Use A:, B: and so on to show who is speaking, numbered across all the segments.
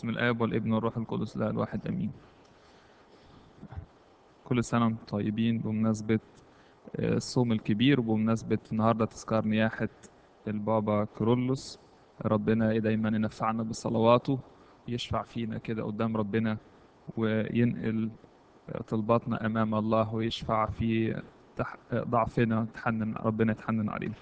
A: بسم الآب والابن والروح القدس لا الواحد أمين كل سنة وانتم طيبين بمناسبة آه، الصوم الكبير وبمناسبة النهاردة تذكار نياحة البابا كيرلس ربنا دايما ينفعنا بصلواته يشفع فينا كده قدام ربنا وينقل طلباتنا أمام الله ويشفع في تح- ضعفنا تحنن ربنا يتحنن علينا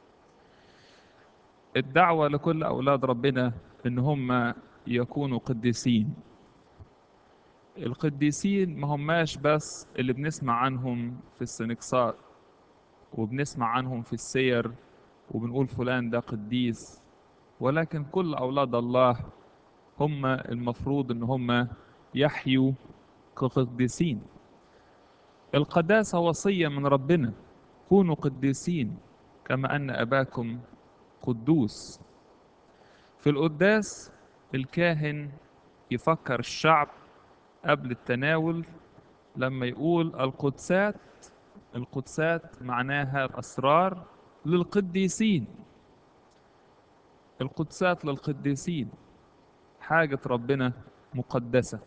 A: الدعوة لكل أولاد ربنا إن هم يكونوا قديسين القديسين ما هماش بس اللي بنسمع عنهم في السنكسار وبنسمع عنهم في السير وبنقول فلان ده قديس ولكن كل أولاد الله هم المفروض إن هم يحيوا كقديسين القداسة وصية من ربنا كونوا قديسين كما أن أباكم قدوس في القداس الكاهن يفكر الشعب قبل التناول لما يقول القدسات القدسات معناها الأسرار للقديسين القدسات للقديسين حاجة ربنا مقدسة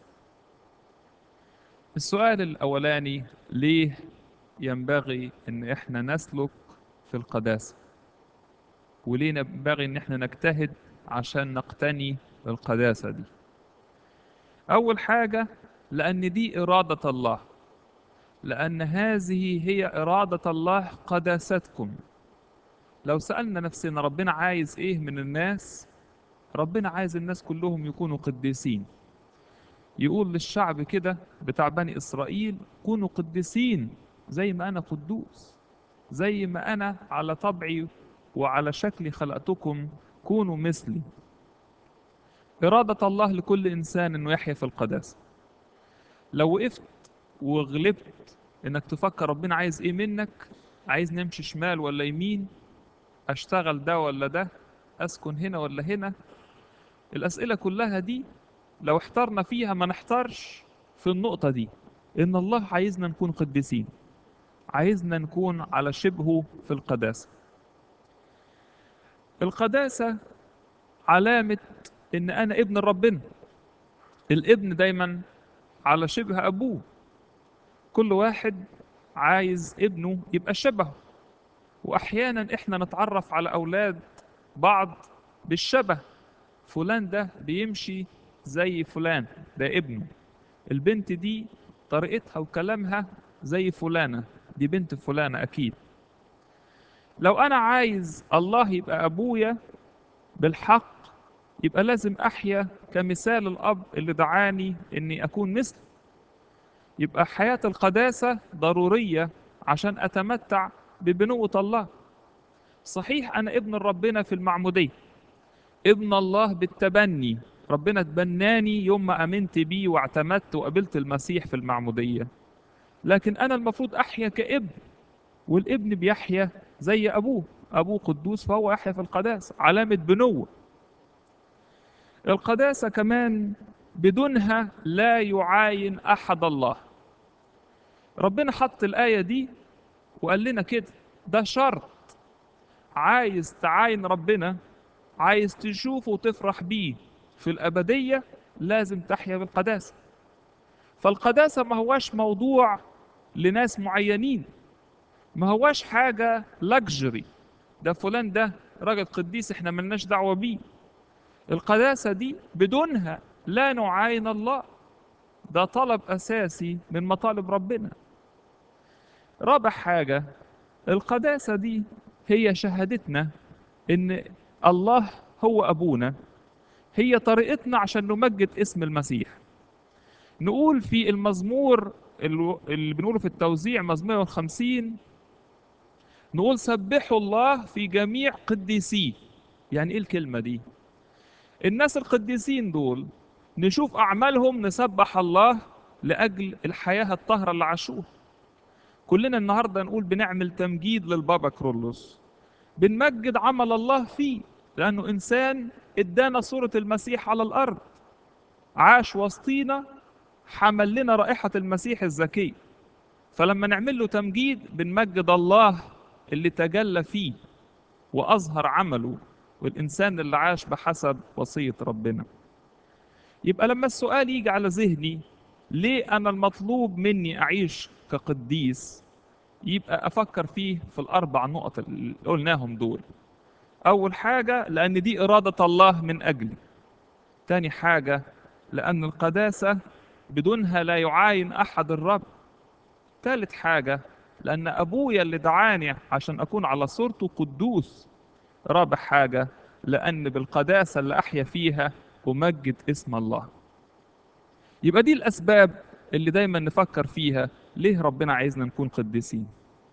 A: السؤال الأولاني ليه ينبغي إن إحنا نسلك في القداسة وليه ينبغي إن إحنا نجتهد عشان نقتني القداسة دي أول حاجة لأن دي إرادة الله لأن هذه هي إرادة الله قداستكم لو سألنا نفسنا ربنا عايز إيه من الناس ربنا عايز الناس كلهم يكونوا قديسين يقول للشعب كده بتاع بني إسرائيل كونوا قديسين زي ما أنا قدوس زي ما أنا على طبعي وعلى شكلي خلقتكم كونوا مثلي إرادة الله لكل إنسان إنه يحيا في القداسة لو وقفت وغلبت إنك تفكر ربنا عايز إيه منك عايز نمشي شمال ولا يمين أشتغل ده ولا ده أسكن هنا ولا هنا الأسئلة كلها دي لو احترنا فيها ما نحترش في النقطة دي إن الله عايزنا نكون قديسين عايزنا نكون على شبهه في القداسة القداسة علامة إن أنا ابن ربنا الابن دايما على شبه أبوه كل واحد عايز ابنه يبقى شبهه وأحيانا إحنا نتعرف على أولاد بعض بالشبه فلان ده بيمشي زي فلان ده ابنه البنت دي طريقتها وكلامها زي فلانة دي بنت فلانة أكيد لو أنا عايز الله يبقى أبويا بالحق يبقى لازم أحيا كمثال الأب اللي دعاني إني أكون مثله يبقى حياة القداسة ضرورية عشان أتمتع ببنوة الله صحيح أنا ابن ربنا في المعمودية ابن الله بالتبني ربنا تبناني يوم ما امنت بيه واعتمدت وقبلت المسيح في المعموديه لكن انا المفروض احيا كابن والابن بيحيا زي ابوه ابوه قدوس فهو يحيا في القداسه علامه بنوه القداسه كمان بدونها لا يعاين احد الله ربنا حط الايه دي وقال لنا كده ده شرط عايز تعاين ربنا عايز تشوفه وتفرح بيه في الأبدية لازم تحيا بالقداسة فالقداسة ما هواش موضوع لناس معينين ما هواش حاجة لكجري ده فلان ده راجل قديس احنا ملناش دعوة بيه القداسة دي بدونها لا نعاين الله ده طلب أساسي من مطالب ربنا رابع حاجة القداسة دي هي شهادتنا إن الله هو أبونا هي طريقتنا عشان نمجد اسم المسيح نقول في المزمور اللي اللي بنقوله في التوزيع مزمور الخمسين نقول سبحوا الله في جميع قديسيه يعني ايه الكلمة دي الناس القديسين دول نشوف أعمالهم نسبح الله لأجل الحياة الطاهرة اللي عاشوها كلنا النهاردة نقول بنعمل تمجيد للبابا كرولوس بنمجد عمل الله فيه لأنه إنسان ادانا صورة المسيح على الأرض عاش وسطينا حمل لنا رائحة المسيح الزكي فلما نعمل له تمجيد بنمجد الله اللي تجلى فيه وأظهر عمله والإنسان اللي عاش بحسب وصية ربنا يبقى لما السؤال يجي على ذهني ليه أنا المطلوب مني أعيش كقديس يبقى أفكر فيه في الأربع نقط اللي قلناهم دول أول حاجة لأن دي إرادة الله من أجلي تاني حاجة لأن القداسة بدونها لا يعاين أحد الرب تالت حاجة لأن أبويا اللي دعاني عشان أكون على صورته قدوس رابع حاجة لأن بالقداسة اللي أحيا فيها أمجد اسم الله يبقى دي الأسباب اللي دايما نفكر فيها ليه ربنا عايزنا نكون قديسين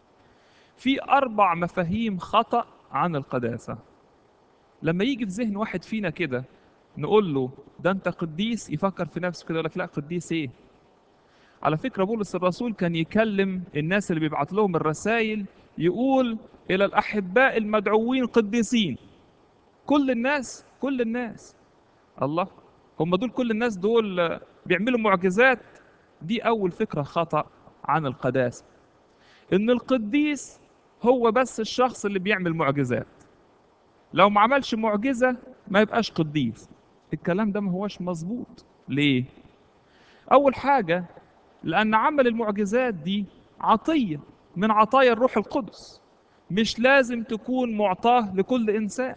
A: في أربع مفاهيم خطأ عن القداسة لما يجي في ذهن واحد فينا كده نقول له ده أنت قديس يفكر في نفسه كده يقول لك لا قديس إيه على فكرة بولس الرسول كان يكلم الناس اللي بيبعت لهم الرسائل يقول إلى الأحباء المدعوين قديسين كل الناس كل الناس الله هم دول كل الناس دول بيعملوا معجزات دي أول فكرة خطأ عن القداسة إن القديس هو بس الشخص اللي بيعمل معجزات لو ما عملش معجزة ما يبقاش قديس الكلام ده ما هوش مظبوط ليه؟ أول حاجة لأن عمل المعجزات دي عطية من عطايا الروح القدس مش لازم تكون معطاه لكل إنسان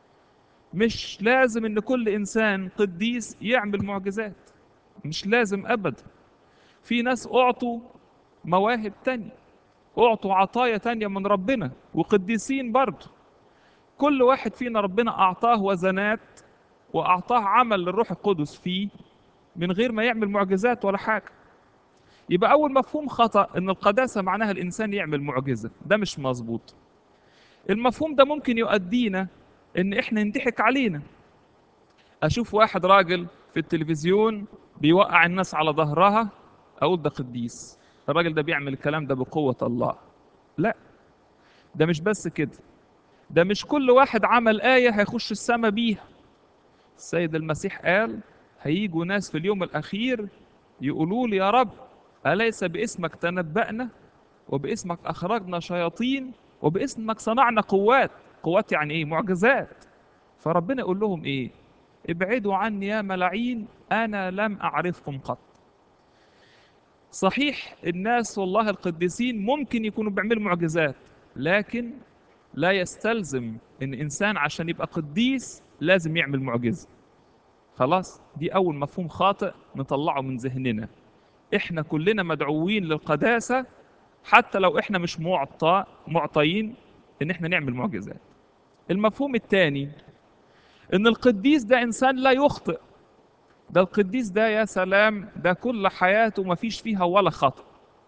A: مش لازم إن كل إنسان قديس يعمل معجزات مش لازم أبدا في ناس أعطوا مواهب تانية أعطوا عطايا تانية من ربنا وقديسين برضه كل واحد فينا ربنا أعطاه وزنات وأعطاه عمل للروح القدس فيه من غير ما يعمل معجزات ولا حاجة يبقى أول مفهوم خطأ إن القداسة معناها الإنسان يعمل معجزة ده مش مظبوط المفهوم ده ممكن يؤدينا إن إحنا نضحك علينا أشوف واحد راجل في التلفزيون بيوقع الناس على ظهرها أقول ده قديس الراجل ده بيعمل الكلام ده بقوة الله لا ده مش بس كده ده مش كل واحد عمل آية هيخش السما بيها السيد المسيح قال هيجوا ناس في اليوم الأخير يقولوا لي يا رب أليس باسمك تنبأنا وباسمك أخرجنا شياطين وباسمك صنعنا قوات قوات يعني إيه معجزات فربنا يقول لهم إيه ابعدوا عني يا ملاعين أنا لم أعرفكم قط صحيح الناس والله القديسين ممكن يكونوا بيعملوا معجزات لكن لا يستلزم ان انسان عشان يبقى قديس لازم يعمل معجزه خلاص دي اول مفهوم خاطئ نطلعه من ذهننا احنا كلنا مدعوين للقداسه حتى لو احنا مش معطى معطيين ان احنا نعمل معجزات المفهوم الثاني ان القديس ده انسان لا يخطئ ده القديس ده يا سلام ده كل حياته ما فيش فيها ولا خطأ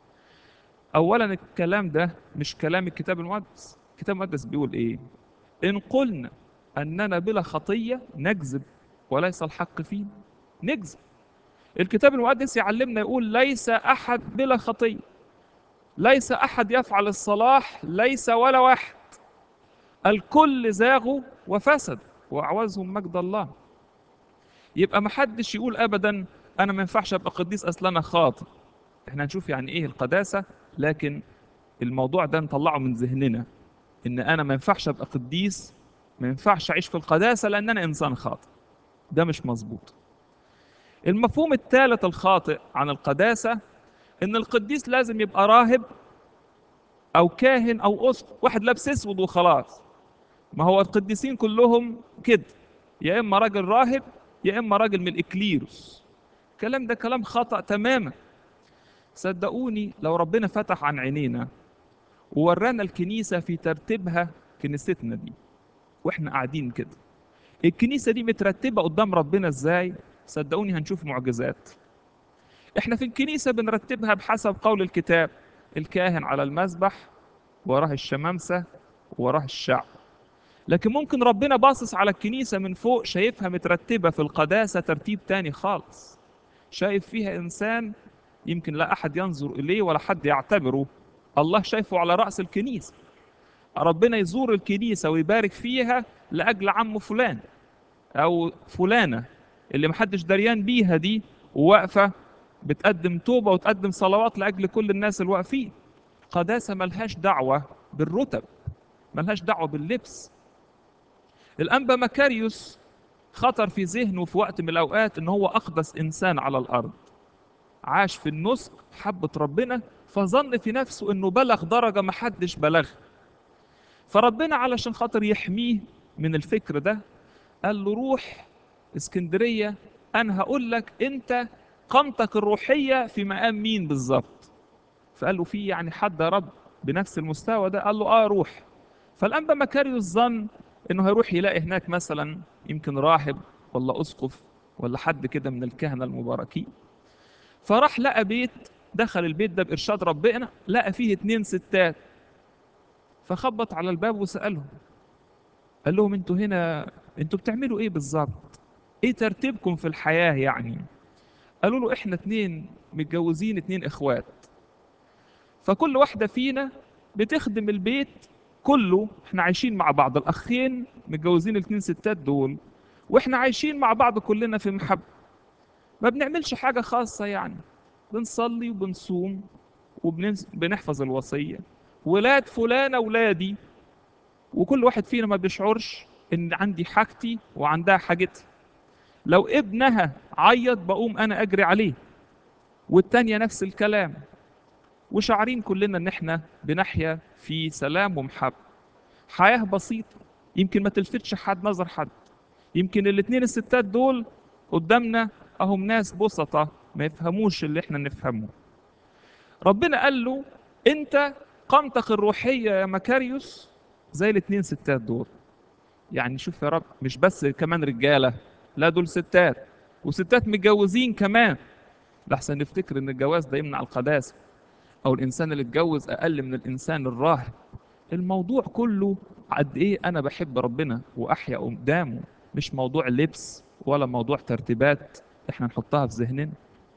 A: اولا الكلام ده مش كلام الكتاب المقدس الكتاب المقدس بيقول ايه ان قلنا اننا بلا خطيه نكذب وليس الحق فينا نكذب الكتاب المقدس يعلمنا يقول ليس احد بلا خطيه ليس احد يفعل الصلاح ليس ولا واحد الكل زاغوا وفسد واعوزهم مجد الله يبقى ما حدش يقول ابدا انا ما ينفعش ابقى قديس اصل انا خاطئ احنا هنشوف يعني ايه القداسه لكن الموضوع ده نطلعه من ذهننا ان انا ما ينفعش ابقى قديس ما ينفعش اعيش في القداسه لان انا انسان خاطئ ده مش مظبوط المفهوم الثالث الخاطئ عن القداسه ان القديس لازم يبقى راهب او كاهن او اسقف واحد لابس اسود وخلاص ما هو القديسين كلهم كده يا اما راجل راهب يا اما راجل من الاكليروس الكلام ده كلام خطا تماما صدقوني لو ربنا فتح عن عينينا وورانا الكنيسه في ترتيبها كنيستنا دي واحنا قاعدين كده الكنيسه دي مترتبه قدام ربنا ازاي صدقوني هنشوف معجزات احنا في الكنيسه بنرتبها بحسب قول الكتاب الكاهن على المذبح وراه الشمامسه وراه الشعب لكن ممكن ربنا باصص على الكنيسه من فوق شايفها مترتبه في القداسه ترتيب تاني خالص شايف فيها انسان يمكن لا احد ينظر اليه ولا حد يعتبره الله شايفه على راس الكنيسه ربنا يزور الكنيسه ويبارك فيها لاجل عم فلان او فلانه اللي محدش دريان بيها دي وواقفه بتقدم توبه وتقدم صلوات لاجل كل الناس اللي واقفين قداسه ملهاش دعوه بالرتب ملهاش دعوه باللبس الانبا مكاريوس خطر في ذهنه في وقت من الأوقات إن هو أقدس إنسان على الأرض عاش في النسك حبة ربنا فظن في نفسه إنه بلغ درجة محدش بلغها فربنا علشان خاطر يحميه من الفكر ده قال له روح اسكندرية أنا هقول لك أنت قامتك الروحية في مقام مين بالظبط فقال له في يعني حد يا رب بنفس المستوى ده قال له اه روح فالأنبا مكاريوس ظن انه هيروح يلاقي هناك مثلا يمكن راهب ولا اسقف ولا حد كده من الكهنه المباركين فراح لقى بيت دخل البيت ده بارشاد ربنا لقى فيه اتنين ستات فخبط على الباب وسالهم قال لهم انتوا هنا انتوا بتعملوا ايه بالظبط ايه ترتيبكم في الحياه يعني قالوا له احنا اتنين متجوزين اتنين اخوات فكل واحده فينا بتخدم البيت كله احنا عايشين مع بعض الاخين متجوزين الاتنين ستات دول واحنا عايشين مع بعض كلنا في محبه ما بنعملش حاجه خاصه يعني بنصلي وبنصوم وبنحفظ الوصيه ولاد فلانه ولادي وكل واحد فينا ما بيشعرش ان عندي حاجتي وعندها حاجتها لو ابنها عيط بقوم انا اجري عليه والتانية نفس الكلام وشعرين كلنا ان احنا بنحيا في سلام ومحبة حياة بسيطة يمكن ما تلفتش حد نظر حد يمكن الاتنين الستات دول قدامنا اهم ناس بسطة ما يفهموش اللي احنا نفهمه ربنا قال له انت قامتك الروحية يا مكاريوس زي الاتنين ستات دول يعني شوف يا رب مش بس كمان رجالة لا دول ستات وستات متجوزين كمان لحسن نفتكر ان الجواز ده يمنع القداسه او الانسان اللي اتجوز اقل من الانسان الراهب الموضوع كله قد ايه انا بحب ربنا واحيا قدامه مش موضوع لبس ولا موضوع ترتيبات احنا نحطها في ذهننا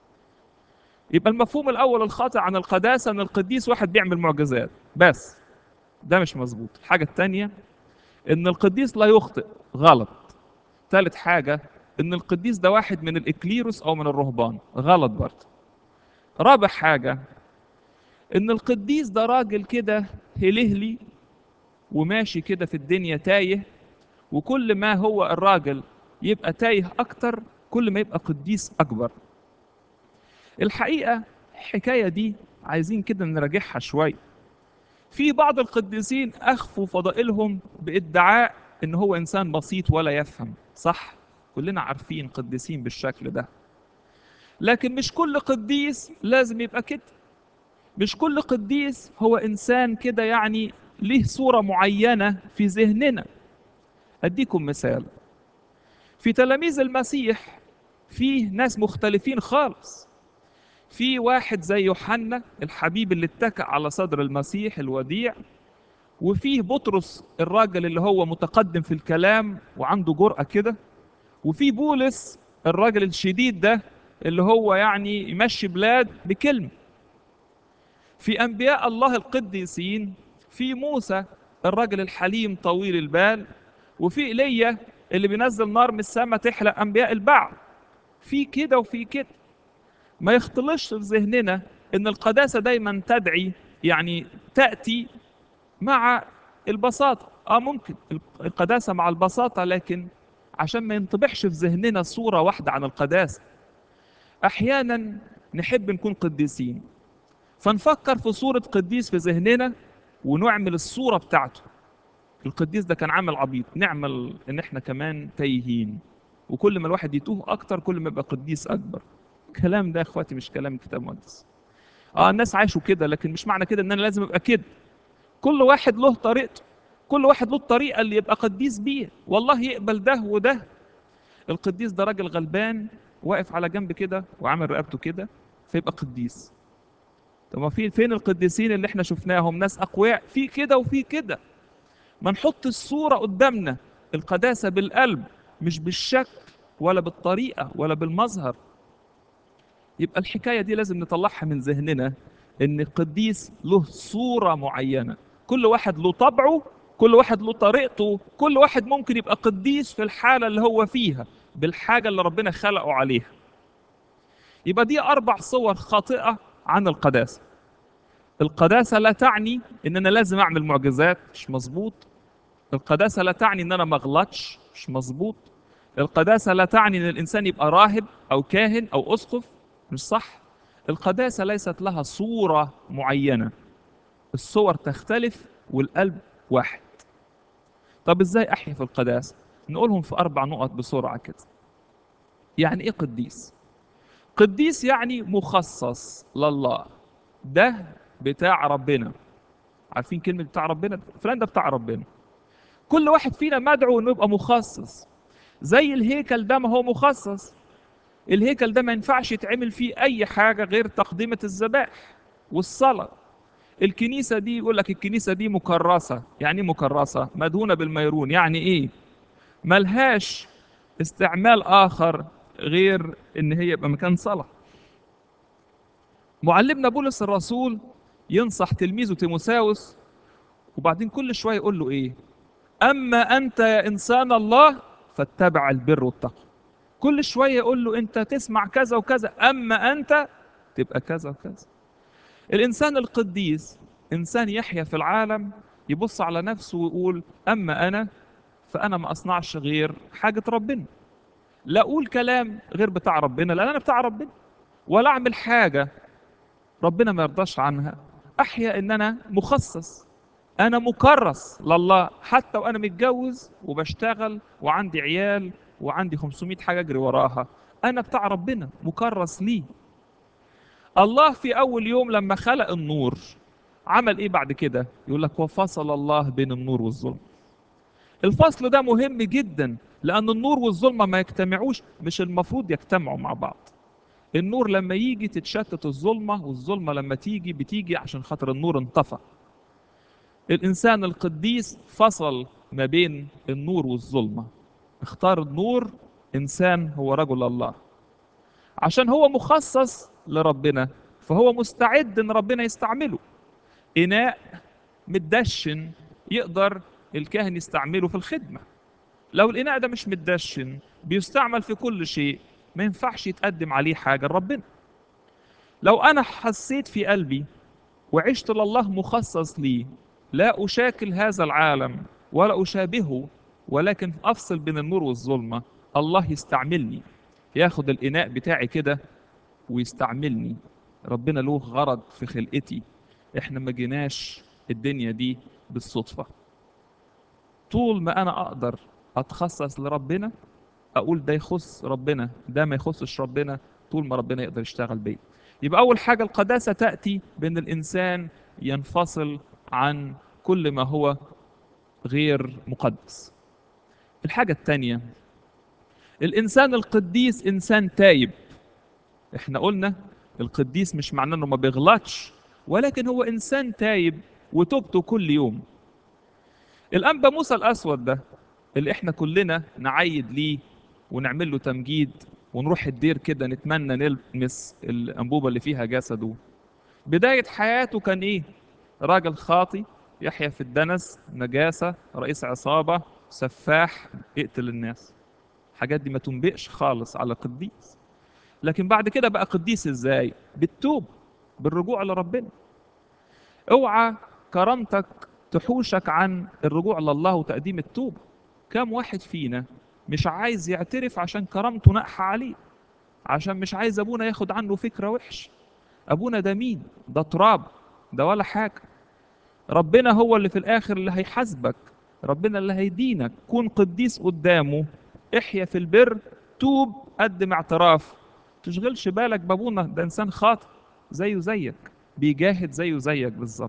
A: يبقى المفهوم الاول الخاطئ عن القداسه ان القديس واحد بيعمل معجزات بس ده مش مظبوط الحاجه الثانيه ان القديس لا يخطئ غلط ثالث حاجه ان القديس ده واحد من الاكليروس او من الرهبان غلط برضه رابع حاجه ان القديس ده راجل كده هلهلي وماشي كده في الدنيا تايه وكل ما هو الراجل يبقى تايه اكتر كل ما يبقى قديس اكبر الحقيقه الحكايه دي عايزين كده نراجعها شويه في بعض القديسين اخفوا فضائلهم بادعاء ان هو انسان بسيط ولا يفهم صح كلنا عارفين قديسين بالشكل ده لكن مش كل قديس لازم يبقى كده مش كل قديس هو انسان كده يعني ليه صوره معينه في ذهننا اديكم مثال في تلاميذ المسيح فيه ناس مختلفين خالص في واحد زي يوحنا الحبيب اللي اتكأ على صدر المسيح الوديع وفيه بطرس الراجل اللي هو متقدم في الكلام وعنده جرأة كده وفي بولس الراجل الشديد ده اللي هو يعني يمشي بلاد بكلمه في انبياء الله القديسين في موسى الراجل الحليم طويل البال وفي ايليا اللي بينزل نار من السماء تحرق انبياء البعث في كده وفي كده ما يختلطش في ذهننا ان القداسه دايما تدعي يعني تاتي مع البساطه اه ممكن القداسه مع البساطه لكن عشان ما ينطبعش في ذهننا صوره واحده عن القداسه احيانا نحب نكون قديسين فنفكر في صورة قديس في ذهننا ونعمل الصورة بتاعته القديس ده كان عامل عبيط نعمل ان احنا كمان تايهين وكل ما الواحد يتوه اكتر كل ما يبقى قديس اكبر الكلام ده يا اخواتي مش كلام الكتاب المقدس اه الناس عايشوا كده لكن مش معنى كده ان انا لازم ابقى كده كل واحد له طريقته كل واحد له الطريقة اللي يبقى قديس بيها والله يقبل ده وده القديس ده راجل غلبان واقف على جنب كده وعامل رقبته كده فيبقى قديس طب ما في فين القديسين اللي احنا شفناهم ناس اقوياء في كده وفي كده ما نحط الصوره قدامنا القداسه بالقلب مش بالشكل ولا بالطريقه ولا بالمظهر يبقى الحكايه دي لازم نطلعها من ذهننا ان القديس له صوره معينه كل واحد له طبعه كل واحد له طريقته كل واحد ممكن يبقى قديس في الحاله اللي هو فيها بالحاجه اللي ربنا خلقه عليها يبقى دي اربع صور خاطئه عن القداسة القداسة لا تعني ان انا لازم اعمل معجزات مش مظبوط القداسة لا تعني ان انا ما اغلطش مش مظبوط القداسة لا تعني ان الانسان يبقى راهب او كاهن او اسقف مش صح القداسة ليست لها صورة معينة الصور تختلف والقلب واحد طب ازاي احيا في القداسة نقولهم في اربع نقط بسرعة كده يعني ايه قديس قديس يعني مخصص لله ده بتاع ربنا عارفين كلمة بتاع ربنا فلان ده بتاع ربنا كل واحد فينا مدعو انه يبقى مخصص زي الهيكل ده ما هو مخصص الهيكل ده ما ينفعش يتعمل فيه اي حاجة غير تقدمة الذبائح والصلاة الكنيسة دي يقول لك الكنيسة دي مكرسة يعني ايه مكرسة مدهونة بالميرون يعني ايه ملهاش استعمال اخر غير ان هي يبقى مكان صلاة معلمنا بولس الرسول ينصح تلميذه تيموساوس وبعدين كل شوية يقول له ايه اما انت يا انسان الله فاتبع البر والتقوى كل شوية يقول له انت تسمع كذا وكذا اما انت تبقى كذا وكذا الانسان القديس انسان يحيا في العالم يبص على نفسه ويقول اما انا فانا ما اصنعش غير حاجة ربنا لا اقول كلام غير بتاع ربنا لان انا بتاع ربنا ولا اعمل حاجة ربنا ما يرضاش عنها احيا ان انا مخصص انا مكرس لله حتى وانا متجوز وبشتغل وعندي عيال وعندي 500 حاجه اجري وراها انا بتاع ربنا مكرس ليه الله في اول يوم لما خلق النور عمل ايه بعد كده يقول لك وفصل الله بين النور والظلم الفصل ده مهم جدا لان النور والظلمه ما يجتمعوش مش المفروض يجتمعوا مع بعض النور لما يجي تتشتت الظلمه والظلمه لما تيجي بتيجي عشان خاطر النور انطفى الإنسان القديس فصل ما بين النور والظلمة اختار النور إنسان هو رجل الله عشان هو مخصص لربنا فهو مستعد إن ربنا يستعمله إناء متدشن يقدر الكاهن يستعمله في الخدمة لو الإناء ده مش متدشن بيستعمل في كل شيء ما ينفعش يتقدم عليه حاجة لربنا لو أنا حسيت في قلبي وعشت لله مخصص لي لا أشاكل هذا العالم ولا أشابهه ولكن أفصل بين النور والظلمة الله يستعملني ياخد الإناء بتاعي كده ويستعملني ربنا له غرض في خلقتي احنا ما جيناش الدنيا دي بالصدفة طول ما أنا أقدر أتخصص لربنا أقول ده يخص ربنا ده ما يخصش ربنا طول ما ربنا يقدر يشتغل بيه يبقى أول حاجة القداسة تأتي بأن الإنسان ينفصل عن كل ما هو غير مقدس الحاجة الثانية الإنسان القديس إنسان تايب إحنا قلنا القديس مش معناه إنه ما بيغلطش ولكن هو إنسان تايب وتوبته كل يوم الأنبا موسى الأسود ده اللي إحنا كلنا نعيد ليه ونعمل له تمجيد ونروح الدير كده نتمنى نلمس الأنبوبة اللي فيها جسده بداية حياته كان إيه؟ راجل خاطي يحيا في الدنس نجاسة رئيس عصابة سفاح يقتل الناس الحاجات دي ما تنبئش خالص على قديس لكن بعد كده بقى قديس ازاي بالتوب بالرجوع لربنا اوعى كرامتك تحوشك عن الرجوع لله وتقديم التوبة كم واحد فينا مش عايز يعترف عشان كرامته ناقحة عليه عشان مش عايز ابونا ياخد عنه فكرة وحش ابونا ده مين ده تراب ده ولا حاجة ربنا هو اللي في الآخر اللي هيحاسبك ربنا اللي هيدينك كون قديس قدامه احيا في البر توب قدم اعتراف تشغلش بالك بابونا ده إنسان خاطئ زيه زيك بيجاهد زيه زيك بالظبط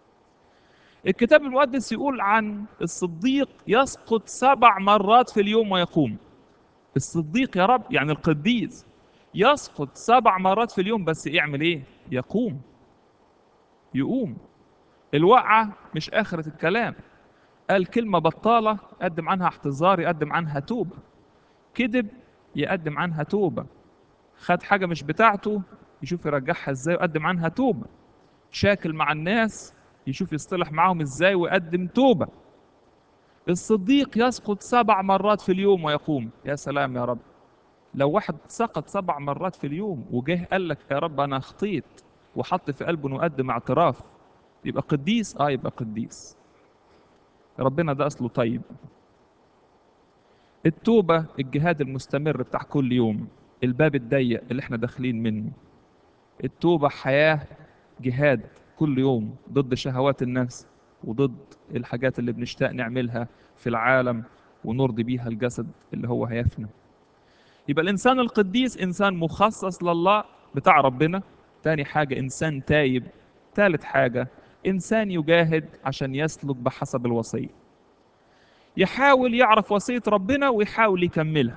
A: الكتاب المقدس يقول عن الصديق يسقط سبع مرات في اليوم ويقوم الصديق يا رب يعني القديس يسقط سبع مرات في اليوم بس يعمل ايه يقوم يقوم الوقعة مش آخرة الكلام قال كلمة بطالة قدم عنها احتضار يقدم عنها توبة كذب يقدم عنها توبة خد حاجة مش بتاعته يشوف يرجعها ازاي ويقدم عنها توبة شاكل مع الناس يشوف يصطلح معاهم ازاي ويقدم توبة الصديق يسقط سبع مرات في اليوم ويقوم يا سلام يا رب لو واحد سقط سبع مرات في اليوم وجه قال لك يا رب انا خطيت وحط في قلبه انه يقدم اعتراف يبقى قديس اه يبقى قديس ربنا ده اصله طيب التوبة الجهاد المستمر بتاع كل يوم الباب الضيق اللي احنا داخلين منه التوبة حياة جهاد كل يوم ضد شهوات النفس وضد الحاجات اللي بنشتاق نعملها في العالم ونرضي بيها الجسد اللي هو هيفنى يبقى الإنسان القديس إنسان مخصص لله بتاع ربنا تاني حاجة إنسان تايب تالت حاجة إنسان يجاهد عشان يسلك بحسب الوصية يحاول يعرف وصية ربنا ويحاول يكملها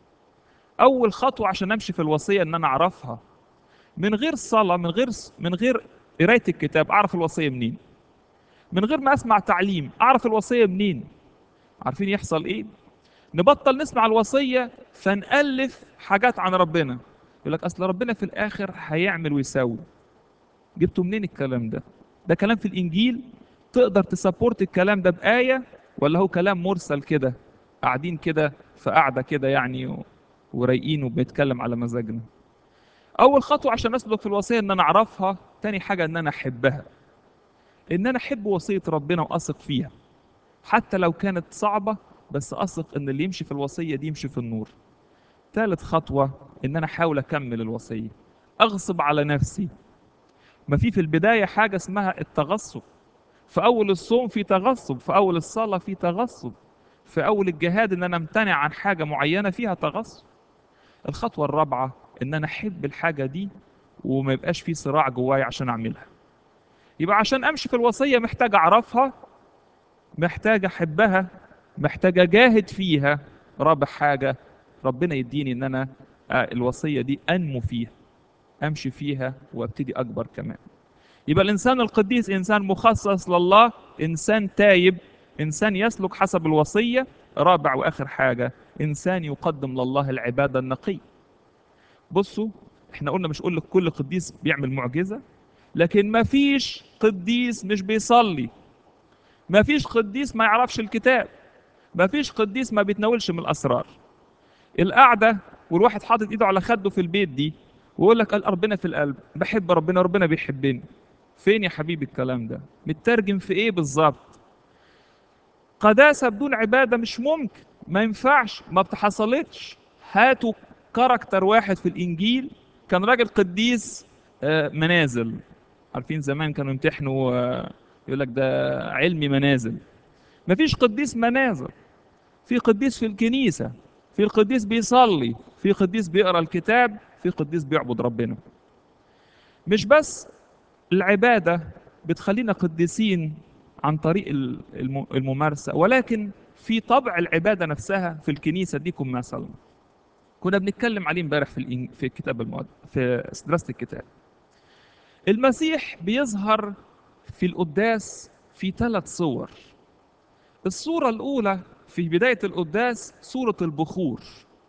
A: أول خطوة عشان أمشي في الوصية إن أنا أعرفها من غير صلاة من غير من غير قراية الكتاب أعرف الوصية منين من غير ما أسمع تعليم أعرف الوصية منين عارفين يحصل إيه نبطل نسمع الوصية فنألف حاجات عن ربنا يقول لك أصل ربنا في الآخر هيعمل ويسوي جبتوا منين الكلام ده ده كلام في الإنجيل تقدر تسبورت الكلام ده بآية ولا هو كلام مرسل كده قاعدين كده في قاعدة كده يعني و... ورايقين وبنتكلم على مزاجنا أول خطوة عشان أسلك في الوصية إن أنا أعرفها تاني حاجة إن أنا أحبها إن أنا أحب وصية ربنا وأثق فيها حتى لو كانت صعبة بس أثق إن اللي يمشي في الوصية دي يمشي في النور ثالث خطوة إن أنا أحاول أكمل الوصية أغصب على نفسي ما في في البداية حاجة اسمها التغصب في أول الصوم في تغصب في أول الصلاة في تغصب في أول الجهاد إن أنا أمتنع عن حاجة معينة فيها تغصب الخطوة الرابعة إن أنا أحب الحاجة دي وما يبقاش في صراع جواي عشان أعملها يبقى عشان أمشي في الوصية محتاج أعرفها محتاج أحبها محتاج أجاهد فيها رابع حاجة ربنا يديني إن أنا الوصية دي أنمو فيها أمشي فيها وأبتدي أكبر كمان يبقى الإنسان القديس إنسان مخصص لله إنسان تايب إنسان يسلك حسب الوصية رابع وآخر حاجة إنسان يقدم لله العبادة النقية بصوا احنا قلنا مش قول لك كل قديس بيعمل معجزة لكن ما فيش قديس مش بيصلي ما فيش قديس ما يعرفش الكتاب ما فيش قديس ما بيتناولش من الأسرار القعدة والواحد حاطط ايده على خده في البيت دي ويقول لك قال ربنا في القلب بحب ربنا ربنا بيحبني فين يا حبيبي الكلام ده مترجم في ايه بالظبط قداسة بدون عبادة مش ممكن ما ينفعش ما بتحصلتش هاتوا كاركتر واحد في الإنجيل كان راجل قديس منازل عارفين زمان كانوا يمتحنوا يقول لك ده علمي منازل مفيش قديس منازل في قديس في الكنيسة في القديس بيصلي في قديس بيقرا الكتاب في قديس بيعبد ربنا مش بس العبادة بتخلينا قديسين عن طريق الممارسة ولكن في طبع العبادة نفسها في الكنيسة ديكم مثلا كنا بنتكلم عليه امبارح في الإن... في الكتاب المقدس في دراسة الكتاب المسيح بيظهر في القداس في ثلاث صور الصورة الأولى في بداية القداس صورة البخور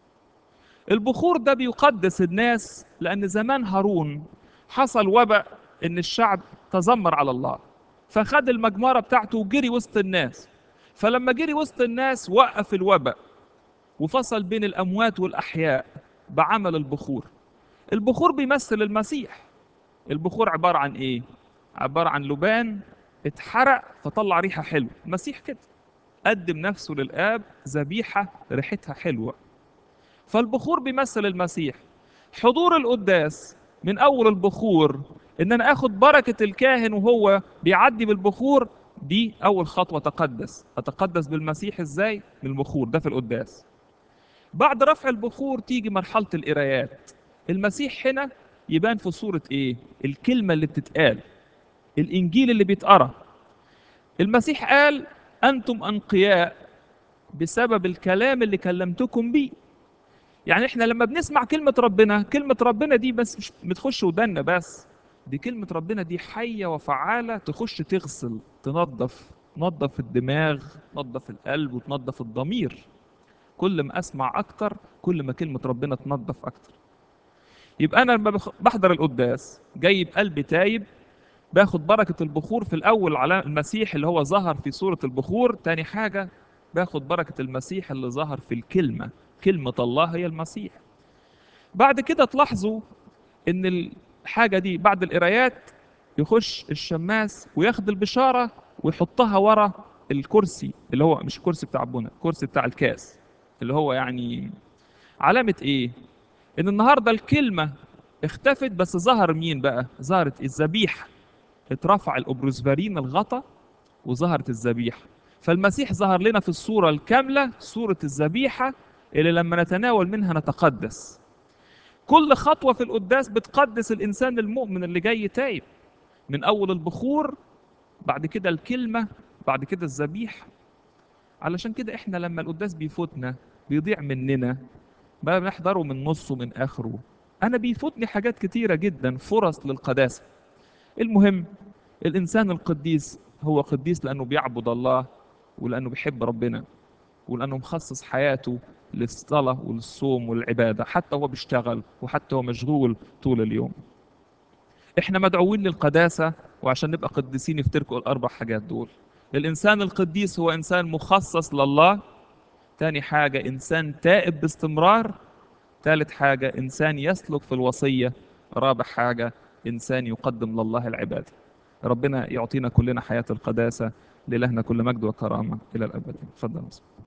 A: البخور ده بيقدس الناس لأن زمان هارون حصل وباء إن الشعب تذمر على الله فخد المجمرة بتاعته وجري وسط الناس فلما جري وسط الناس وقف الوباء وفصل بين الأموات والأحياء بعمل البخور البخور بيمثل المسيح البخور عبارة عن إيه؟ عبارة عن لبان اتحرق فطلع ريحة حلوة المسيح كده قدم نفسه للآب ذبيحة ريحتها حلوة فالبخور بيمثل المسيح حضور القداس من أول البخور إن أنا آخد بركة الكاهن وهو بيعدي بالبخور دي أول خطوة تقدس أتقدس بالمسيح إزاي؟ بالبخور ده في القداس بعد رفع البخور تيجي مرحلة القرايات المسيح هنا يبان في صورة إيه؟ الكلمة اللي بتتقال الإنجيل اللي بيتقرأ المسيح قال أنتم أنقياء بسبب الكلام اللي كلمتكم بيه يعني احنا لما بنسمع كلمة ربنا كلمة ربنا دي بس مش بتخش ودنا بس دي كلمة ربنا دي حية وفعالة تخش تغسل تنظف تنظف الدماغ تنظف القلب وتنظف الضمير كل ما اسمع اكتر كل ما كلمة ربنا تنظف اكتر يبقى انا لما بحضر القداس جايب قلبي تايب باخد بركة البخور في الأول على المسيح اللي هو ظهر في صورة البخور تاني حاجة باخد بركة المسيح اللي ظهر في الكلمة كلمة الله هي المسيح بعد كده تلاحظوا ان الحاجة دي بعد القرايات يخش الشماس وياخد البشارة ويحطها ورا الكرسي اللي هو مش الكرسي بتاع ابونا الكرسي بتاع الكاس اللي هو يعني علامة ايه ان النهاردة الكلمة اختفت بس ظهر مين بقى ظهرت الذبيحة اترفع الأبروسفارين الغطا وظهرت الذبيحة فالمسيح ظهر لنا في الصورة الكاملة صورة الذبيحة اللي لما نتناول منها نتقدس كل خطوة في القداس بتقدس الإنسان المؤمن اللي جاي تايب من أول البخور بعد كده الكلمة بعد كده الذبيحة علشان كده احنا لما القداس بيفوتنا بيضيع مننا بقى بنحضره من نصه من آخره أنا بيفوتني حاجات كتيرة جدا فرص للقداسة المهم الإنسان القديس هو قديس لأنه بيعبد الله ولأنه بيحب ربنا ولأنه مخصص حياته للصلاة وللصوم والعبادة حتى هو بيشتغل وحتى هو مشغول طول اليوم احنا مدعوين للقداسة وعشان نبقى قديسين يفترقوا الأربع حاجات دول الإنسان القديس هو إنسان مخصص لله تاني حاجة إنسان تائب باستمرار ثالث حاجة إنسان يسلك في الوصية رابع حاجة إنسان يقدم لله العبادة ربنا يعطينا كلنا حياة القداسة لإلهنا كل مجد وكرامة إلى الأبد تفضل